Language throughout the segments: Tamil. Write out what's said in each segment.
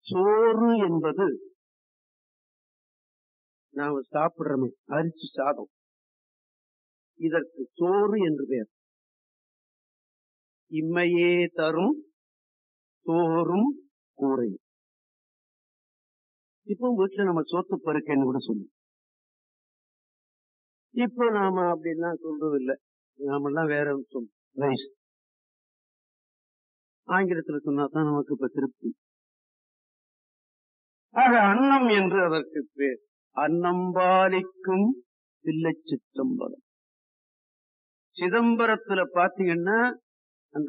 சோறு என்பது நாம சாப்பிடுறோமே அரிசி சாதம் இதற்கு சோறு என்று பெயர் இம்மையே தரும் சோறும் கூரையும் இப்போ வீட்டுல நம்ம சோத்து பருக்கைன்னு கூட சொல்லு இப்போ நாம அப்படிலாம் சொல்றது இல்லை நாமெல்லாம் வேற சொல்லும் ரைஸ் ஆங்கிலத்தில் சொன்னா தான் நமக்கு இப்ப திருப்தி ஆக அன்னம் என்று அதற்கு பேர் அன்னம்பாலிக்கும் தில்லை சிற்றம்பலம் சிதம்பரத்துல பாத்தீங்கன்னா அந்த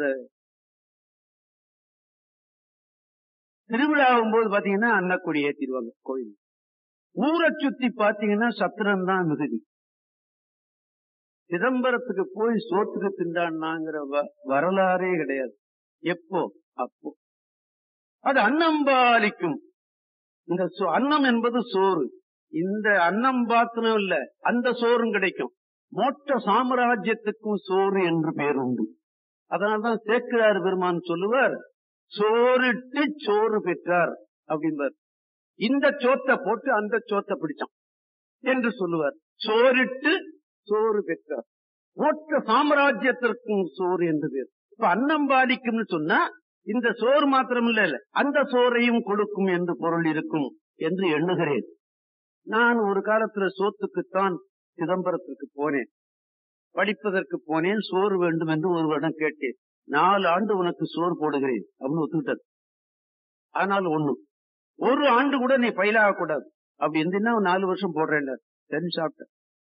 திருவிழாவும் போது பாத்தீங்கன்னா அன்னக்குடி ஏத்திடுவாங்க கோயில் ஊரை சுத்தி பாத்தீங்கன்னா சத்திரம் தான் மிகுதி சிதம்பரத்துக்கு போய் சோத்துக்கு திண்டான்னாங்கிற வரலாறே கிடையாது எப்போ அப்போ அது அன்னம்பாலிக்கும் இந்த அன்னம் என்பது சோறு இந்த அன்னம் பாத்திரம் இல்ல அந்த சோறும் கிடைக்கும் மோட்ச சாம்ராஜ்யத்துக்கும் சோறு என்று பேர் உண்டு அதனால்தான் சேக்கிரார் பெருமான் சொல்லுவார் சோறிட்டு சோறு பெற்றார் அப்படின்பார் இந்த சோத்தை போட்டு அந்த சோத்தை பிடிச்சான் என்று சொல்லுவார் சோறிட்டு சோறு பெற்றார் மோட்ச சாம்ராஜ்யத்திற்கும் சோறு என்று பேர் இப்ப அன்னம் பாதிக்கும்னு சொன்னா இந்த சோறு மாத்திரம் இல்ல அந்த சோறையும் கொடுக்கும் என்று பொருள் இருக்கும் என்று எண்ணுகிறேன் நான் ஒரு காலத்துல சோத்துக்குத்தான் சிதம்பரத்திற்கு போனேன் படிப்பதற்கு போனேன் சோறு வேண்டும் என்று ஒருவரிடம் கேட்டேன் நாலு ஆண்டு உனக்கு சோறு போடுகிறேன் அப்படின்னு ஒத்துக்கிட்டது ஆனால் ஒண்ணு ஒரு ஆண்டு கூட நீ பயிலாக கூடாது அப்படி இருந்தீங்கன்னா நாலு வருஷம் போடுறேன் சரி சாப்பிட்ட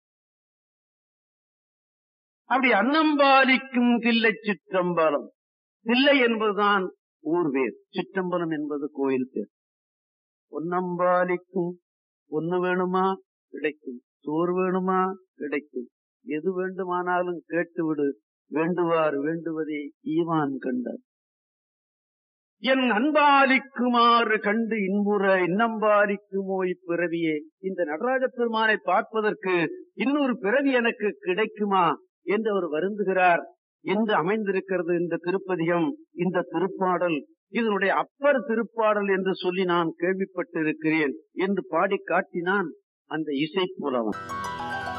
அப்படி அன்னம்பாலிக்கும் தில்லை சிற்றம்பலம் தில்லை என்பதுதான் ஊர் பேர் சிற்றம்பலம் என்பது கோயில் பேர் ஒன்னம்பாலிக்கும் ஒன்னு வேணுமா கிடைக்கும் சோறு வேணுமா கிடைக்கும் எது வேண்டுமானாலும் கேட்டுவிடு வேண்டுவார் வேண்டுவதே ஈவான் கண்டார் என் அன்பாலிக்குமாறு கண்டு இன்புற இன்னம்பாலிக்குமோ இப்பிறவியே இந்த நடராஜ பெருமானை பார்ப்பதற்கு இன்னொரு பிறவி எனக்கு கிடைக்குமா என்று அவர் வருந்துகிறார் என்று அமைந்திருக்கிறது இந்த திருப்பதிகம் இந்த திருப்பாடல் இதனுடைய அப்பர் திருப்பாடல் என்று சொல்லி நான் கேள்விப்பட்டிருக்கிறேன் என்று பாடி காட்டினான் அந்த இசை புலவன்